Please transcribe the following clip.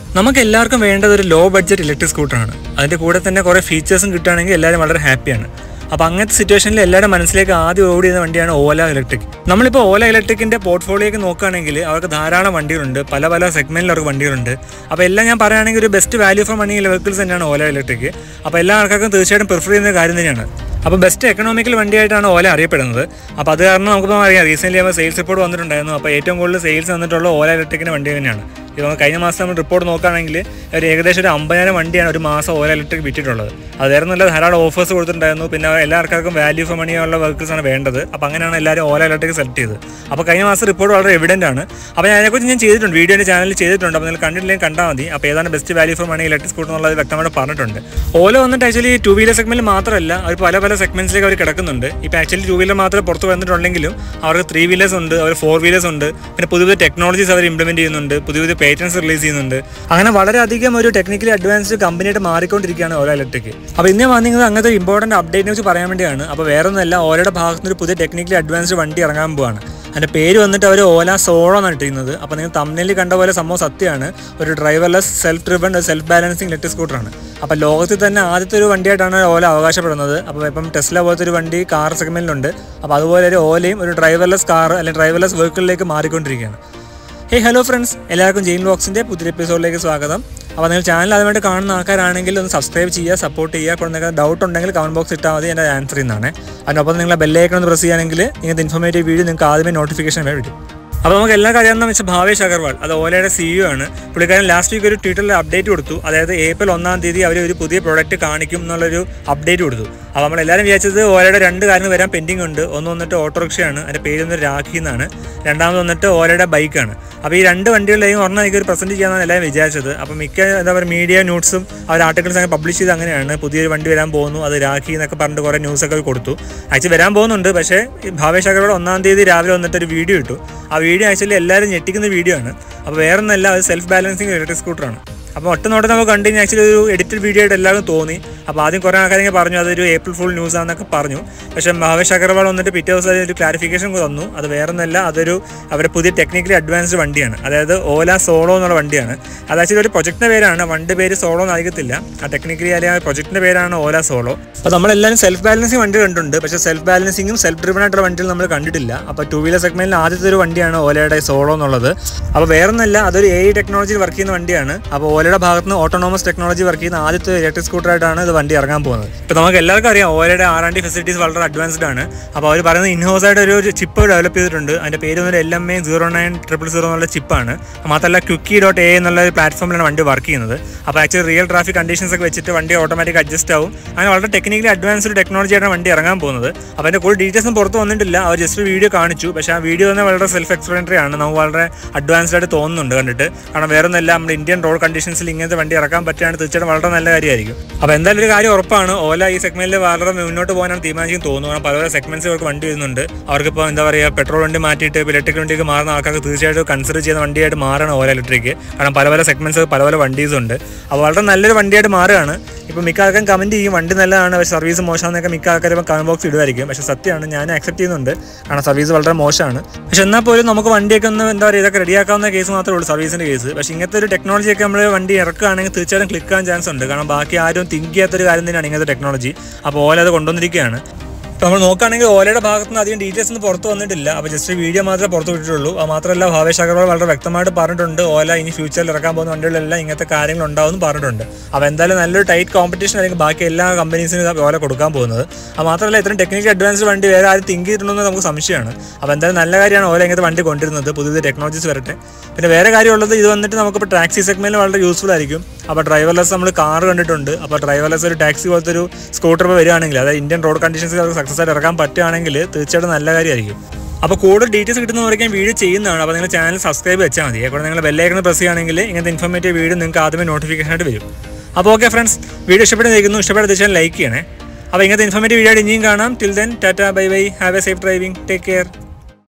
നമുക്ക് എല്ലാവർക്കും വേണ്ടത് ഒരു ലോ ബഡ്ജറ്റ് ഇലക്ട്രിക് സ്കൂട്ടറാണ് അതിൻ്റെ കൂടെ തന്നെ കുറേ ഫീച്ചേഴ്സും കിട്ടുകയാണെങ്കിൽ എല്ലാവരും വളരെ ഹാപ്പിയാണ് അപ്പോൾ അങ്ങനത്തെ സിറ്റുവേഷനിൽ എല്ലാവരുടെ മനസ്സിലേക്ക് ആദ്യം ഓടി ചെയ്യുന്ന വണ്ടിയാണ് ഓല ഇലക്ട്രിക് നമ്മളിപ്പോൾ ഓല ഇലക്ട്രിക്കിൻ്റെ പോർട്ട്ഫോളിയോക്ക് നോക്കുകയാണെങ്കിൽ അവർക്ക് ധാരാളം വണ്ടികളുണ്ട് പല പല സെഗ്മെൻറ്റിൽ അവർക്ക് വണ്ടികളുണ്ട് അപ്പോൾ എല്ലാം ഞാൻ പറയുകയാണെങ്കിൽ ഒരു best value for money vehicles തന്നെയാണ് ഓല ഇലക്ട്രിക് അപ്പോൾ എല്ലാ ആൾക്കാർക്കും തീർച്ചയായിട്ടും പ്രിഫർ ചെയ്യുന്ന കാര്യം തന്നെയാണ് അപ്പോൾ ബെസ്റ്റ് എക്കണോമിക്കൽ വണ്ടിയായിട്ടാണ് ഓല അറിയപ്പെടുന്നത് അപ്പോൾ അത് കാരണം നമുക്കിപ്പോൾ അറിയാം റീസെൻ്റ്ലി നമ്മൾ സെയിൽസ് റിപ്പോർട്ട് വന്നിട്ടുണ്ടായിരുന്നു അപ്പോൾ ഏറ്റവും കൂടുതൽ സെയിൽസ് വന്നിട്ടുള്ള ഓല ഇലക്ട്രിക്കിൻ്റെ വണ്ടി തന്നെയാണ് ഇപ്പോൾ കഴിഞ്ഞ മാസം നമ്മൾ റിപ്പോർട്ട് നോക്കുകയാണെങ്കിൽ ഒരു ഏകദേശം ഒരു അമ്പതിനായിരം വണ്ടിയാണ് ഒരു മാസം ഓല ഇലക്ട്രിക് വിറ്റിട്ടുള്ളത് അത് വേറെ നല്ല ധാരാളം ഓഫേഴ്സ് കൊടുത്തിട്ടുണ്ടായിരുന്നു പിന്നെ എല്ലാ ആൾക്കാർക്കും വാല്യൂ ഫോർ മണി ഉള്ള വെഹിക്കിൾസ് ആണ് വേണ്ടത് അപ്പോൾ അങ്ങനെയാണ് എല്ലാവരും ഓല ഇലക്ട്രിക് സെലക്ട് ചെയ്തത് അപ്പോൾ കഴിഞ്ഞ മാസം റിപ്പോർട്ട് വളരെ എവിഡൻ്റ് ആണ് അപ്പോൾ ഞാൻ അതിനെക്കുറിച്ച് ഞാൻ ചെയ്തിട്ടുണ്ട് വീഡിയോ എൻ്റെ ചാനലിൽ ചെയ്തിട്ടുണ്ട് അപ്പോൾ നിങ്ങൾ കണ്ടിട്ടില്ലെങ്കിൽ കണ്ടാൽ മതി അപ്പോൾ ഏതാണ് best value for money electric scooter എന്നുള്ളത് വ്യക്തമായിട്ട് പറഞ്ഞിട്ടുണ്ട് ഓല വന്നിട്ട് ആക്ച്വലി ടു വീലർ സെഗ്മെൻറ്റിൽ മാത്രമല്ല അവർ പല പല സെഗ്മെൻറ്റ്സിലേക്ക് അവർ കിടക്കുന്നുണ്ട് ഇപ്പോൾ ആക്ച്വലി ടു വീലർ മാത്രമേ പുറത്ത് വന്നിട്ടുണ്ടെങ്കിലും അവർക്ക് ത്രീ വീലേഴ്സ് ഉണ്ട് അവർ ഫോർ വീലേഴ്സ് ഉണ്ട് പിന്നെ പുതിയ പുതിയ ടെക്നോളജീസ് അവർ ഇംപ്ലിമെൻറ്റ് ചെയ്യുന്നുണ്ട് പുതിയ പുതിയ പേറ്റൻസ് റിലീസ് ചെയ്യുന്നുണ്ട് അങ്ങനെ വളരെയധികം ഒരു ടെക്നിക്കലി അഡ്വാൻസ്ഡ് കമ്പനിയായിട്ട് മാറിക്കൊണ്ടിരിക്കുകയാണ് ഓല ഇലക്ട്രിക് അപ്പോൾ ഇന്ന് ഞാൻ വന്നിരിക്കുന്നത് അങ്ങനത്തെ ഇമ്പോർട്ടൻറ്റ് അപ്ഡേറ്റിനെ കുറിച്ച് പറയാൻ വേണ്ടിയാണ് അപ്പോൾ വേറെ ഒന്നുമല്ല ഓലയുടെ ഭാഗത്ത് നിന്ന് ഒരു പുതിയ ടെക്നിക്കലി അഡ്വാൻസ്ഡ് വണ്ടി ഇറങ്ങാൻ പോവാണ് അതിൻ്റെ പേര് വന്നിട്ട് അവർ ഓല സോളോ എന്നാണ് ഇട്ടിരുന്നത് അപ്പോൾ നിങ്ങൾ തമ്മിലിൽ കണ്ട പോലെ സംഭവം സത്യമാണ് ഒരു driverless self driven self balancing electric സ്കൂട്ടറാണ് അപ്പോൾ ലോകത്തിൽ തന്നെ ആദ്യത്തെ ഒരു വണ്ടിയായിട്ടാണ് ഓല അവകാശപ്പെടുന്നത് അപ്പോൾ ഇപ്പം ടെസ്ല പോലത്തെ ഒരു വണ്ടി കാർ സെഗ്മെൻറ്റിലുണ്ട് അപ്പോൾ അതുപോലെ ഒരു ഓലയും ഒരു ഡ്രൈവർലെസ് കാർ അല്ലെങ്കിൽ ഡ്രൈവർലെസ് വെഹിക്കിളിലേക്ക് മാറിക്കൊണ്ടിരിക്കുകയാണ് ഹേ ഹലോ ഫ്രണ്ട്സ് എല്ലാവർക്കും ജെയിൻ ബോക്സിൻ്റെ പുതിയ എപ്പിസോഡിലേക്ക് സ്വാഗതം അപ്പോൾ നിങ്ങൾ ചാനൽ അതുമായിട്ട് കാണുന്ന ആൾക്കാരാണെങ്കിൽ ഒന്ന് സബ്സ്ക്രൈബ് ചെയ്യുക സപ്പോർട്ട് ചെയ്യുക അപ്പോൾ നിങ്ങൾക്ക് ഡൗട്ട് ഉണ്ടെങ്കിൽ കമൻറ്റ് ബോക്സ് ഇട്ടാൽ മതി എൻ്റെ ആൻസർ ചെയ്യുന്നതാണ് അതിനൊപ്പം നിങ്ങൾ ബെല്ലൈക്കൺ ഒന്ന് പ്രസ് ചെയ്യുകയാണെങ്കിൽ ഇങ്ങനത്തെ ഇൻഫോർമേറ്റീവ് വീഡിയോ നിങ്ങൾക്ക് ആദ്യമേ നോട്ടിഫിക്കേഷൻ വരും അപ്പോൾ നമുക്ക് എല്ലാവർക്കും അറിയാവുന്ന വെച്ചാൽ ഭാവേഷ് അഗർവാൾ അത് ഓലയുടെ സിഇഒ ആണ് പുള്ളിക്കാരൻ ലാസ്റ്റ് വീക്ക് ഒരു ട്വിറ്ററിൽ അപ്ഡേറ്റ് കൊടുത്തു അതായത് ഏപ്രിൽ ഒന്നാം തീയതി അവർ ഒരു പുതിയ പ്രോഡക്റ്റ് കാണിക്കും എന്നുള്ളൊരു അപ്ഡേറ്റ് കൊടുത്തു അപ്പോൾ നമ്മൾ എല്ലാവരും വിചാരിച്ചത് ഓലയുടെ രണ്ട് കാര്യങ്ങൾ വരാൻ പെൻഡിങ് ഉണ്ട് ഒന്ന് വന്നിട്ട് ഓട്ടോറിക്ഷയാണ് അതിൻ്റെ പേര് വന്നിട്ട് രാഖി എന്നാണ് രണ്ടാമത് വന്നിട്ട് ഓലയുടെ ബൈക്കാണ് അപ്പോൾ ഈ രണ്ട് വണ്ടികളിലെയും ഒരെണ്ണം എനിക്ക് ഒരു പ്രസൻറ്റ് ചെയ്യാനാണ് എല്ലാവരും വിചാരിച്ചത് അപ്പോൾ മിക്ക എന്താ പറയുക മീഡിയ ന്യൂസും അവർ ആർട്ടിക്കിൾസ് അങ്ങനെ പബ്ലിഷ് ചെയ്ത് അങ്ങനെയാണ് പുതിയൊരു വണ്ടി വരാൻ പോകുന്നു അത് രാഖി എന്നൊക്കെ പറഞ്ഞിട്ട് കുറേ ന്യൂസൊക്കെ കൊടുത്തു ആക്ച്വലി വരാൻ പോകുന്നുണ്ട് പക്ഷേ ഈ ഭാവേഷ് അഗർവാൾ ഒന്നാം തീയതി രാവിലെ വന്നിട്ട് ഒരു വീഡിയോ ഇട്ടു ആ വീഡിയോ ആക്ച്വലി എല്ലാവരും ഞെട്ടിക്കുന്ന വീഡിയോ ആണ് അപ്പോൾ വേറെ ഒന്നല്ല അത് സെൽഫ് ബാലൻസിങ് ഇലക്ട്രിക് സ്കൂട്ടറാണ് അപ്പോൾ ഒറ്റ നോട്ടം നമുക്ക് കണ്ടു കഴിഞ്ഞാൽ ആക്ച്വലി ഒരു എഡിറ്റഡ് വീഡിയോ ആയിട്ട് എല്ലാവരും തോന്നി അപ്പോൾ ആദ്യം കുറേ ആൾക്കാരെങ്കിൽ പറഞ്ഞു അതൊരു ഏപ്രിൽ ഫുൾ ന്യൂസ് ആണെന്നൊക്കെ പറഞ്ഞു പക്ഷേ ഭാവേഷ് അഗർവാൾ വന്നിട്ട് പിറ്റേ ദിവസം ഒരു ക്ലാരിഫിക്കേഷൻ തന്നു അത് വേറെ ഒന്നല്ല അതൊരു അവരുടെ പുതിയ ടെക്നിക്കലി അഡ്വാൻസ്ഡ് വണ്ടിയാണ് അതായത് ഓല സോളോ എന്നുള്ള വണ്ടിയാണ് അത് ആക്ച്വലി ഒരു പ്രൊജക്റ്റിൻ്റെ പേരാണ് വണ്ടി പേര് സോളോ നൽകത്തില്ല ആ ടെക്നിക്കലി അല്ലെങ്കിൽ ആ പ്രൊജക്റ്റിൻ്റെ പേരാണ് ഓല സോളോ അപ്പോൾ നമ്മളെല്ലാവരും സെൽഫ് ബാലൻസിങ് വണ്ടി കണ്ടിട്ടുണ്ട് പക്ഷേ സെൽഫ് ബാലൻസിങ്ങും സെൽഫ് ഡ്രിവൺ ആയിട്ടുള്ള വണ്ടികൾ നമ്മൾ കണ്ടിട്ടില്ല അപ്പോൾ ടു വീലർ സെഗ്മെന്റിൽ ആദ്യത്തെ ഒരു വണ്ടിയാണ് ഓലയുടെ സോളോ എന്നുള്ളത് അപ്പോൾ വേറെ ഒന്നല്ല അതൊരു എ ടെക്നോളജിയിൽ വർക്ക് ചെയ്യുന്ന വണ്ടിയാണ് അപ്പോൾ ഓലയുടെ ഭാഗത്ത് നിന്ന് ഓട്ടോണോമസ് ടെക്നോളജി വർക്ക് ചെയ്യുന്ന ആദ്യത്തെ ഇലക്ട്രിക് സ്കൂട്ടറായിട്ടാണ് ഇത് വണ്ടി ഇറങ്ങാൻ പോകുന്നത് ഇപ്പോൾ നമുക്ക് എല്ലാവർക്കും അറിയാം ഓലയുടെ ആർ ആൻഡ് ഡി ഫെസിലിറ്റീസ് വളരെ അഡ്വാൻസ്ഡ് ആണ് അപ്പോൾ അവർ പറയുന്നത് ഇൻഹോസ് ആയിട്ട് ഒരു ചിപ്പ് ഡെവലപ്പ് ചെയ്തിട്ടുണ്ട് അതിൻ്റെ പേര് വന്നിട്ട് L M A zero nine triple zero എന്നുള്ള ചിപ്പാണ് മാത്രമല്ല ക്വിക്കി ഡോട്ട് എ എന്നുള്ള ഒരു പ്ലാറ്റ്ഫോമിലാണ് വണ്ടി വർക്ക് ചെയ്യുന്നത് അപ്പോൾ ആക്ച്വലി റിയൽ ട്രാഫിക് കണ്ടീഷൻസ് ഒക്കെ വെച്ചിട്ട് വണ്ടി ഓട്ടോമാറ്റിക് അഡ്ജസ്റ്റ് ആവും അങ്ങനെ വളരെ ടെക്നിക്കലി അഡ്വാൻസ്ഡ് ടെക്നോളജി ആയിട്ടാണ് വണ്ടി ഇറങ്ങാൻ പോകുന്നത് അപ്പോൾ അതിൻ്റെ കൂടുതൽ ഡീറ്റെയിൽസും പുറത്ത് വന്നിട്ടില്ല അവർ ജസ്റ്റ് വീഡിയോ കാണിച്ചു പക്ഷേ ആ വീഡിയോ തന്നെ വളരെ സെൽഫ് എക്സ്പ്ലനറി ആണ് നമുക്ക് വളരെ അഡ്വാൻസ്ഡ് ആയിട്ട് തോന്നുന്നുണ്ട് കണ്ടിട്ട് കാരണം വേറെ ഒന്നല്ല നമ്മുടെ ഇന്ത്യൻ റോഡ് കണ്ടീഷൻസിൽ ഇങ്ങനത്തെ വണ്ടി ഇറക്കാൻ പറ്റുകയാണ് തീർച്ചയായിട്ടും വളരെ നല്ല കാര്യമായിരിക്കും അപ്പോൾ എന്തായാലും ഒരു കാര്യം ഉറപ്പാണ് ഓല ഈ സെഗ്മെന്റിൽ വളരെ മുന്നോട്ട് പോകാനാണ് തീരുമാനിക്കും തോന്നുന്നു കാരണം പല പല സെഗ്മെന്റ്സ് അവർക്ക് വണ്ടി വരുന്നുണ്ട് അവർക്കിപ്പോൾ എന്താ പറയുക പെട്രോൾ വണ്ടി മാറ്റിയിട്ട് ഇലക്ട്രിക് വണ്ടിക്ക് മാറുന്ന ആൾക്കാർക്ക് തീർച്ചയായിട്ടും കൺസിഡർ ചെയ്യുന്ന വണ്ടിയായിട്ട് മാറണം ഓല ഇലക്ട്രിക് കാരണം പല പല സെഗ്മെന്റ്സ് പല പല വണ്ടീസ് ഉണ്ട് അപ്പോൾ വളരെ നല്ലൊരു വണ്ടിയായിട്ട് മാറുകയാണ് ഇപ്പോൾ മിക്ക ആൾക്കാരും കമൻറ്റ് ചെയ്യും വണ്ടി നല്ലതാണ് പക്ഷേ സർവീസ് മോശമാണെന്നൊക്കെ മിക്ക ആൾക്കാരും ഇപ്പോൾ കമന്റ് ബോക്സ് ഇടുമായിരിക്കും പക്ഷേ സത്യമാണ് ഞാൻ അക്സെപ്റ്റ് ചെയ്യുന്നുണ്ട് കാരണം സർവീസ് വളരെ മോശമാണ് പക്ഷേ എന്നാൽ പോലും നമുക്ക് വണ്ടിയൊക്കെ ഒന്ന് എന്താ പറയുക ഇതൊക്കെ റെഡിയാക്കാവുന്ന കേസ് മാത്രമേ ഉള്ളൂ സർവീസിൻ്റെ കേസ് പക്ഷേ ഇങ്ങനത്തെ ഒരു ടെക്നോളജിയൊക്കെ നമ്മൾ വണ്ടി ഇറക്കുകയാണെങ്കിൽ തീർച്ചയായിട്ടും ക്ലിക്ക് ആകാൻ ചാൻസ് ഉണ്ട് കാരണം ബാക്കി ആരും തിങ്ക് ചെയ്യാത്തൊരു കാര്യം തന്നെയാണ് ഇങ്ങനത്തെ ടെക്നോളജി അപ്പോൾ ഓല അത് കൊണ്ടുവന്നിരിക്കുകയാണ് ഇപ്പോൾ നമ്മൾ നോക്കുകയാണെങ്കിൽ ഓലയുടെ ഭാഗത്ത് നിന്ന് അധികം ഡീറ്റെയിൽസ് ഒന്നും പുറത്ത് വന്നിട്ടില്ല അപ്പോൾ ജസ്റ്റ് വീഡിയോ മാത്രമേ പുറത്ത് വിട്ടിട്ടുള്ളൂ അത് മാത്രമല്ല ഭാവേഷ് അഗർവാൾ വളരെ വ്യക്തമായിട്ട് പറഞ്ഞിട്ടുണ്ട് ഓല ഇനി ഫ്യൂച്ചറിൽ ഇറക്കാൻ പോകുന്ന വണ്ടികളിലെല്ലാം ഇങ്ങനത്തെ കാര്യങ്ങൾ ഉണ്ടാവും പറഞ്ഞിട്ടുണ്ട് അപ്പോൾ എന്തായാലും നല്ലൊരു ടൈറ്റ് കോമ്പറ്റീഷൻ ആയിരിക്കും ബാക്കി എല്ലാ കമ്പനീസിനും ഓല കൊടുക്കാൻ പോകുന്നത് അത് മാത്രമല്ല ഇത്രയും ടെക്നിക്കൽ അഡ്വാൻസ്ഡ് വണ്ടി വേറെ ആരും തിങ്ക് ചെയ്തിട്ടുണ്ടെന്ന് നമുക്ക് സംശയമാണ് അപ്പോൾ എന്തായാലും നല്ല കാര്യമാണ് ഓല ഇങ്ങനത്തെ വണ്ടി കൊണ്ടുവരുന്നത് പുതിയ പുതിയ ടെക്നോളജീസ് വരട്ടെ പിന്നെ വേറെ കാര്യമുള്ളത് ഇത് വന്നിട്ട് നമുക്കിപ്പോൾ ടാക്സി സെഗ്മെന്റിൽ വളരെ യൂസ്ഫുൾ ആയിരിക്കും അപ്പോൾ ഡ്രൈവർലെസ് നമ്മൾ കാർ കണ്ടിട്ടുണ്ട് അപ്പോൾ ഡ്രൈവർലെസ് ഒരു ടാക്സി പോലത്തെ ഒരു സ്കൂട്ടർ വരികയാണെങ്കിൽ അതായത് ഇന്ത്യൻ റോഡ് കണ്ടീഷൻസ് സക്സസ് ആയിട്ട് ഇറക്കാൻ പറ്റുകയാണെങ്കിൽ തീർച്ചയായിട്ടും നല്ല കാര്യമായിരിക്കും അപ്പോൾ കൂടുതൽ ഡീറ്റെയിൽസ് കിട്ടുന്നവർക്ക് ഞാൻ വീഡിയോ ചെയ്യുന്നതാണ് അപ്പോൾ നിങ്ങൾ ചാനൽ സബ്സ്ക്രൈബ് വെച്ചാൽ മതി അപ്പോൾ നിങ്ങൾ ബെല്ലൈക്കൺ പ്രസ് ചെയ്യുകയാണെങ്കിൽ ഇങ്ങനത്തെ ഇൻഫോർമേറ്റീവ് വീഡിയോ നിങ്ങൾക്ക് ആദ്യമേ നോട്ടിഫിക്കേഷൻ ആയിട്ട് വരും അപ്പോൾ ഓക്കെ ഫ്രണ്ട്സ് വീഡിയോ ഇഷ്ടപ്പെടുന്നിരിക്കുന്നു ഇഷ്ടപ്പെട്ട തീർച്ചയായും ലൈക്ക് ചെയ്യണേ അപ്പോൾ ഇങ്ങനത്തെ ഇൻഫോർമേറ്റീവ് വീഡിയോ ആയിട്ട് ഇനിയും കാണാം till then tata bye bye have a safe driving take care